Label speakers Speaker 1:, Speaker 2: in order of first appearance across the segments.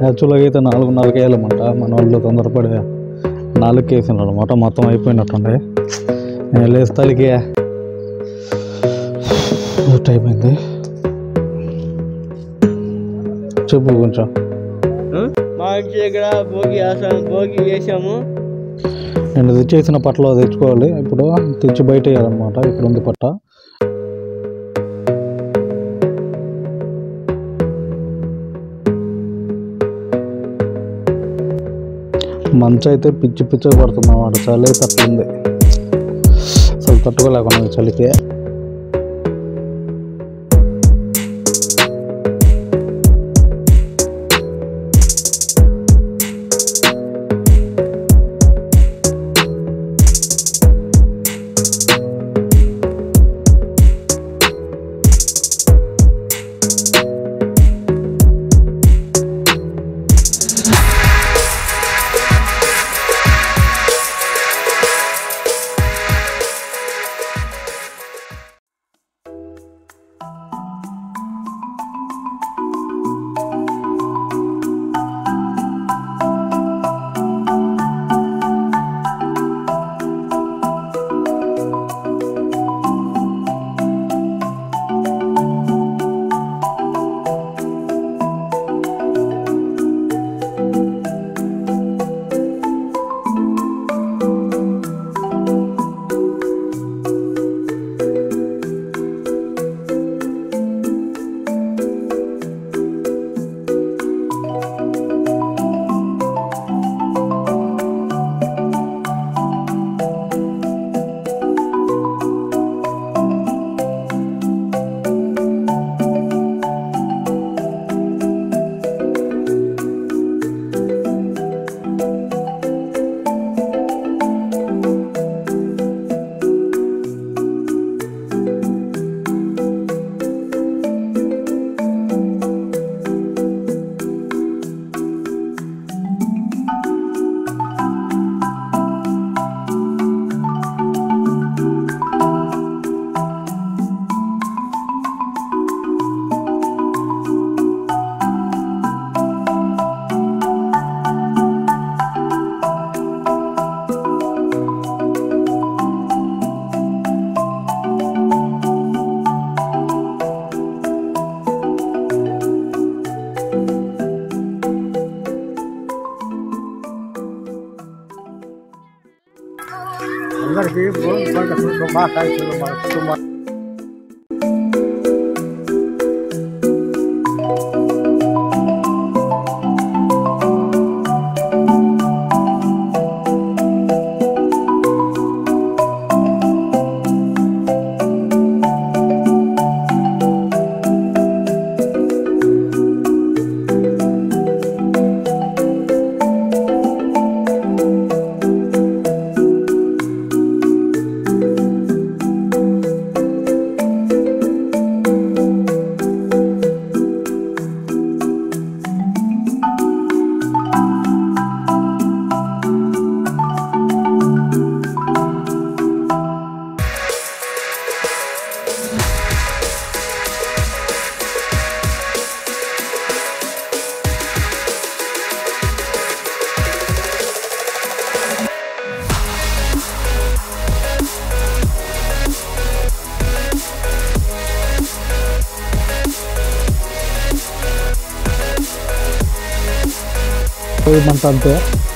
Speaker 1: యాక్చువల్గా అయితే నాలుగున్నరకి వేయాలన్నమాట మన వాళ్ళు తొందరపడి నాలుగుకి వేసినారు అనమాట మొత్తం అయిపోయినట్టుండే నేను లేస్తాలికి టైం అయింది చెప్పు కొంచెం
Speaker 2: మా ఇంటి దగ్గర భోగి వేసాము భోగి వేసాము
Speaker 1: నేను తెచ్చేసిన పట్టలో తెచ్చుకోవాలి ఇప్పుడు తెచ్చి బయట వేయాలన్నమాట ఇక్కడ ఉంది పట్ట మంచు అయితే పిచ్చి పిచ్చి పడుతుంది అన్నమాట చలి అయితే అట్లుంది అసలు తట్టుకోలేకుండా చలికి
Speaker 3: అందరికీ శుభాకాంక్షలు మన కుటుంబ
Speaker 1: పోయిందంట అంతే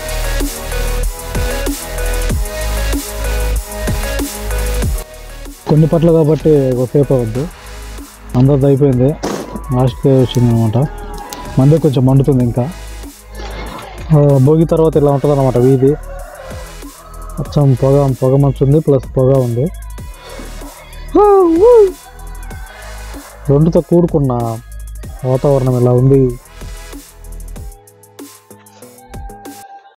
Speaker 1: కొన్ని పట్ల కాబట్టి ఒకసేపు అవద్దు అందరిది అయిపోయింది లాస్ట్కి వచ్చింది అనమాట మంది కొంచెం మండుతుంది ఇంకా ఆ, భోగి తర్వాత ఇలా ఉంటుంది అనమాట వీధి మొత్తం పొగ పొగ మంచు ఉంది ప్లస్ పొగ ఉంది రెండుతో కూడుకున్న వాతావరణం ఇలా ఉంది